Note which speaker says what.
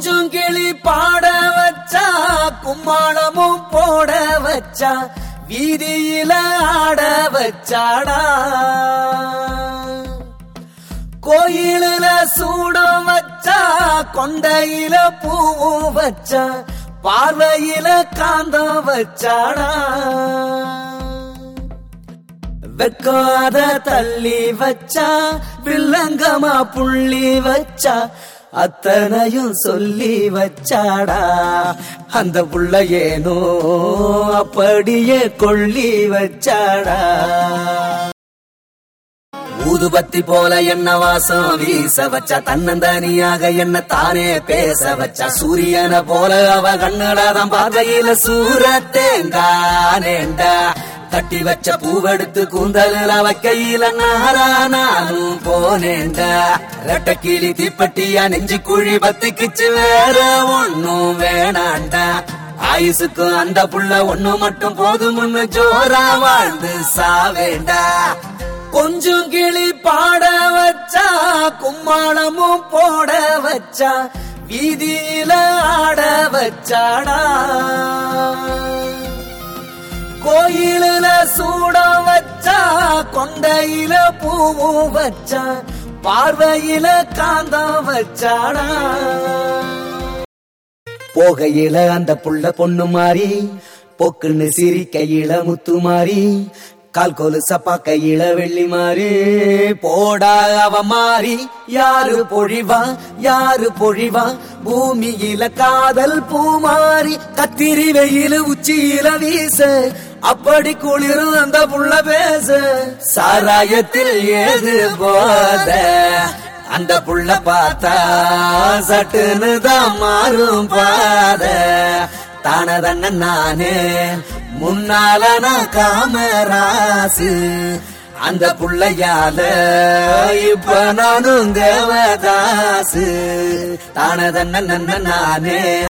Speaker 1: கொஞ்சம் கிளி பாட வச்சா கும்மாளமும் போட வச்சா வீதியில ஆட வச்சாடா கோயிலுல சூடம் வச்சா கொண்டையில பூவும் வச்சா பார்வையில காந்தம் வச்சாடா வெக்காத தள்ளி வச்சா வில்லங்கமா புள்ளி வச்சா அத்தனையும் சொல்லி வச்சாடா அந்த புள்ள ஏனோ அப்படியே கொள்ளி வச்சாடா ஊதுபத்தி போல என்ன வாசம் வீச வச்சா தன்னந்தனியாக என்ன தானே பேச வச்சா சூரியனை போல அவ கண்ணுடாதான் பார்வையில சூரத்தேங்கானேண்டா கட்டி வச்ச பூவெடுத்து கூந்தலில் அவ கையில நாரானாலும் போனேண்டா ரெட்ட கிளி தீப்பட்டியா நெஞ்சு குழி பத்திக்குச்சு வேற ஒண்ணும் வேணாண்டா ஆயுசுக்கு அந்த புள்ள ஒண்ணு மட்டும் போதும்னு ஜோரா வாழ்ந்து சாவேண்டா கொஞ்சம் கிளி பாட வச்சா கும்மாளமும் போட வச்சா வீதியில ஆட வச்சாடா கோயிலுல சூடம் வச்சா கொண்டையில பூவும் வச்சா பார்வையில காந்தம் வச்சாடா போகையில அந்த புள்ள பொண்ணு மாறி பொக்குன்னு சிரிக்கையில முத்து மாறி கால் கொலுசப்பா கையில வெள்ளி மாறி போடா அவ மாறி யாரு பொழிவா யாரு பொழிவா பூமியில காதல் பூமாரி கத்திரி வெயில உச்சியில வீச அப்படி குளிரும் அந்த புள்ள பேச சாராயத்தில் ஏது போத அந்த புள்ள பார்த்தா சட்டுன்னு தான் மாறும் பாத தானதன்ன நானே முன்னால நான் காமராசு அந்த புள்ளையால இப்ப நானும் தேவதாசு தானதன்ன நன்ன நானே